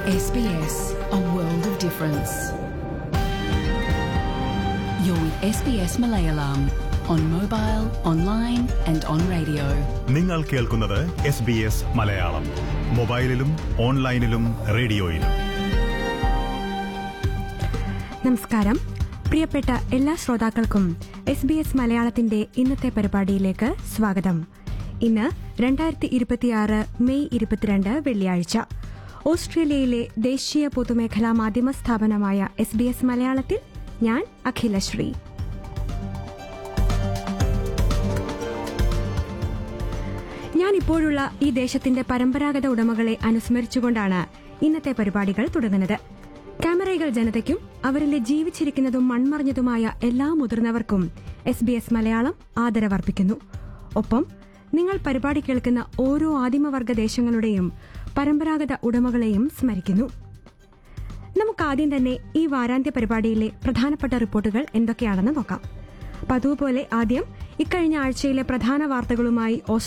SBS, a world of difference. You're with SBS Malayalam on mobile, online, and on radio. നിങ്ങൾ കേൾക്കുന്നത് S B S Malayalam മൊബൈലിലും ഓൺലൈനിലും റേഡിയോയിലും നമസ്കാരം പ്രിയപ്പെട്ട എല്ലാ ശ്രോതാക്കൾക്കും എസ് ബി എസ് മലയാളത്തിന്റെ ഇന്നത്തെ പരിപാടിയിലേക്ക് സ്വാഗതം ഇന്ന് രണ്ടായിരത്തി ഇരുപത്തിയാറ് മെയ് ഇരുപത്തിരണ്ട് വെള്ളിയാഴ്ച ഓസ്ട്രേലിയയിലെ ദേശീയ പൊതുമേഖലാ മാധ്യമ സ്ഥാപനമായ എസ് ബി എസ് മലയാളത്തിൽ ഞാൻ അഖിലശ്രീ ഞാൻ ഇപ്പോഴുള്ള ഈ ദേശത്തിന്റെ പരമ്പരാഗത ഉടമകളെ അനുസ്മരിച്ചുകൊണ്ടാണ് ഇന്നത്തെ പരിപാടികൾ തുടങ്ങുന്നത് ക്യാമറകൾ ജനതയ്ക്കും അവരിലെ ജീവിച്ചിരിക്കുന്നതും മൺമറഞ്ഞതുമായ എല്ലാ മുതിർന്നവർക്കും എസ് ബി എസ് മലയാളം ആദരവർപ്പിക്കുന്നു ഒപ്പം നിങ്ങൾ പരിപാടി കേൾക്കുന്ന ഓരോ ആദിമവർഗ ദേശങ്ങളുടെയും പരമ്പരാഗത ഉടമകളെയും സ്മരിക്കുന്നു നമുക്ക് ആദ്യം തന്നെ ഈ വാരാന്ത്യ പരിപാടിയിലെ പ്രധാനപ്പെട്ട റിപ്പോർട്ടുകൾ എന്തൊക്കെയാണെന്ന് നോക്കാം പതിവ് പോലെ ആദ്യം ഇക്കഴിഞ്ഞ ആഴ്ചയിലെ പ്രധാന വാർത്തകളുമായി